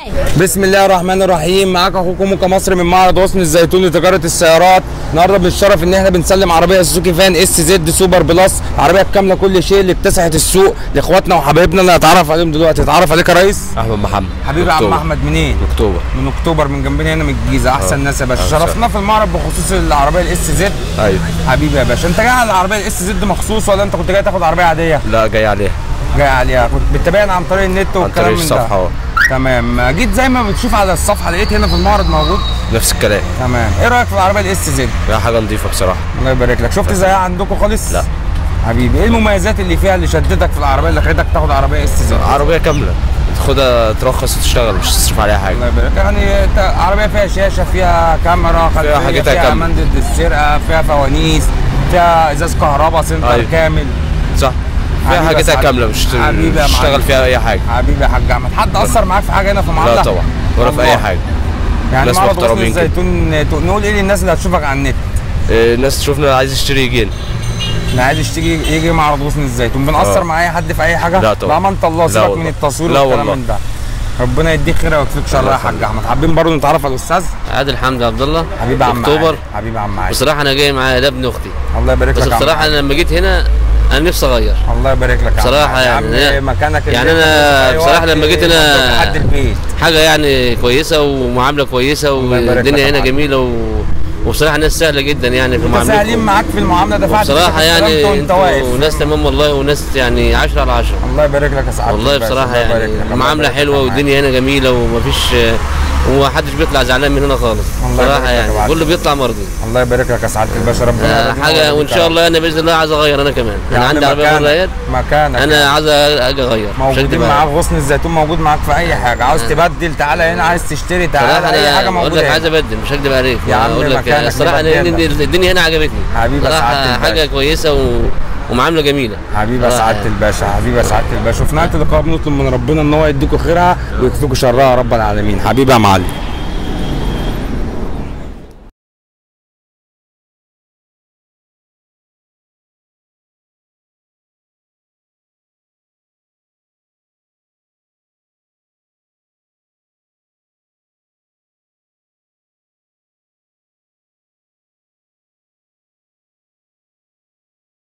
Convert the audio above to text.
بسم الله الرحمن الرحيم معاك اخوكم موكا مصر من معرض غصن الزيتون لتجاره السيارات النهارده بنتشرف ان احنا بنسلم عربيه سوزوكي فان اس زد سوبر بلس عربيه كامله كل شيء اللي اكتسحت السوق لاخواتنا وحبايبنا اللي هنتعرف عليهم دلوقتي اتعرف عليك يا ريس احمد محمد حبيبي يا عم أكتوبر. احمد منين اكتوبر من اكتوبر من جنبنا هنا من الجيزه احسن ناس يا باشا آه، شرفنا في المعرض بخصوص العربيه الاس زد ايوه حبيبي يا باشا انت جاي على العربيه الاس زد مخصوص ولا انت كنت جاي تاخد عربيه عاديه لا جاي عليها جاي عليها كنت بتتابعنا عن طريق النت عن والكلام طريق من الصفحه ده اهو تمام جيت زي ما بتشوف على الصفحه لقيت هنا في المعرض موجود نفس الكلام تمام ايه رايك في العربيه الاس زد لا حاجه نظيفه بصراحه الله يبارك لك شفت زيها عندكم خالص لا. حبيبي ايه المميزات اللي فيها اللي شدتك في العربيه اللي خلتك تاخد عربيه اس زد عربيه كامله تاخدها ترخص وتشتغل مش تصرف عليها حاجه الله يبارك يعني انت عربيه فيها شاشه فيها كاميرا خلفيه حاجتها فيها كاملة. امان ضد السرقه فيها فوانيس فيها ازاز كهرباء سنتر أيوة. كامل صح فيها حبيبي حاجتها بس كامله مش حبيبي يا مش معلم. تشتغل فيها اي حاجه حبيبي يا حاج احمد حد اثر معاك في حاجه هنا في المعرض لا طبعا ولا في اي حاجه يعني ناس معرض غصن محترمين كده. الزيتون نقول ايه للناس اللي هتشوفك على النت إيه، الناس تشوفنا عايز يشتري يجينا اللي عايز يشتري يجي معرض غصن الزيتون بنأثر آه. مع اي حد في اي حاجه لا طبعا. بأمانة الله لا سيبك من والله. التصوير لا والكلام والله. من ده ربنا يديك خير ويكفيك شر الله يا حاج يخليك. احمد حابين برضه نتعرف على الاستاذ عادل حمدي عبد الله حبيبي عم اكتوبر عادل. حبيبي عم عادل بصراحه انا جاي معايا ده ابن اختي الله يبارك بس لك يا عم بصراحه عادل. انا لما جيت هنا انا نفسي اغير الله يبارك لك يا عم بصراحة عادل. يا عم يعني أنا- مكانك اللي يعني أنت أنا في أي بصراحة وقت لما جيت هنا- مفتوح لحد البيت حاجه يعني كويسه ومعامله كويسه الله يبارك لك يا والدنيا هنا معلم. جميله و... وبصراحه الناس سهله جدا يعني في متساهلين معاملتهم معاك في المعامله دفعت بصراحه فيك يعني استلمت وانت واقف انتوا ناس تمام والله وناس يعني 10 على 10 الله يبارك لك يا سعاده والله الباشا. بصراحه الله يبارك يعني لك. الله المعامله يبارك لك حلوه يا والدنيا هنا جميله ومفيش ومحدش بيطلع زعلان من هنا خالص الله يبارك لك بصراحه يا يعني معلم. كله بيطلع مرضي الله يبارك لك يا سعاده الباشا ربنا آه، يرضيك حاجه وان ويرضيك يا شاء رب. الله انا باذن الله عايز اغير انا كمان يا انا عم عندي عربيه مكانك- مريات مكانك انا عايز اجي اغير مش موجودين هكدب معاك عليك. غصن الزيتون موجود معاك في اي حاجه عاوز تبدل تعالى هنا عايز تشتري صراحه تعالى اي حاجه انا بقول موجوده لك عايز هنا. ابدل مش هكدب عليك يا عم اقول لك مكانك الصراحه أنا نبدل لك. الدنيا هنا عجبتني حبيبي يا صراحة سعادة حاجه الباشا. كويسه و... ومعامله جميله حبيبي يا صراحة سعاده يعني. الباشا حبيبي يا سعاده الباشا وفي نهايه اللقاء بنطلب من ربنا ان هو يديكوا خيرها ويكفيكوا شرها يا رب العالمين حبيبي يا معلم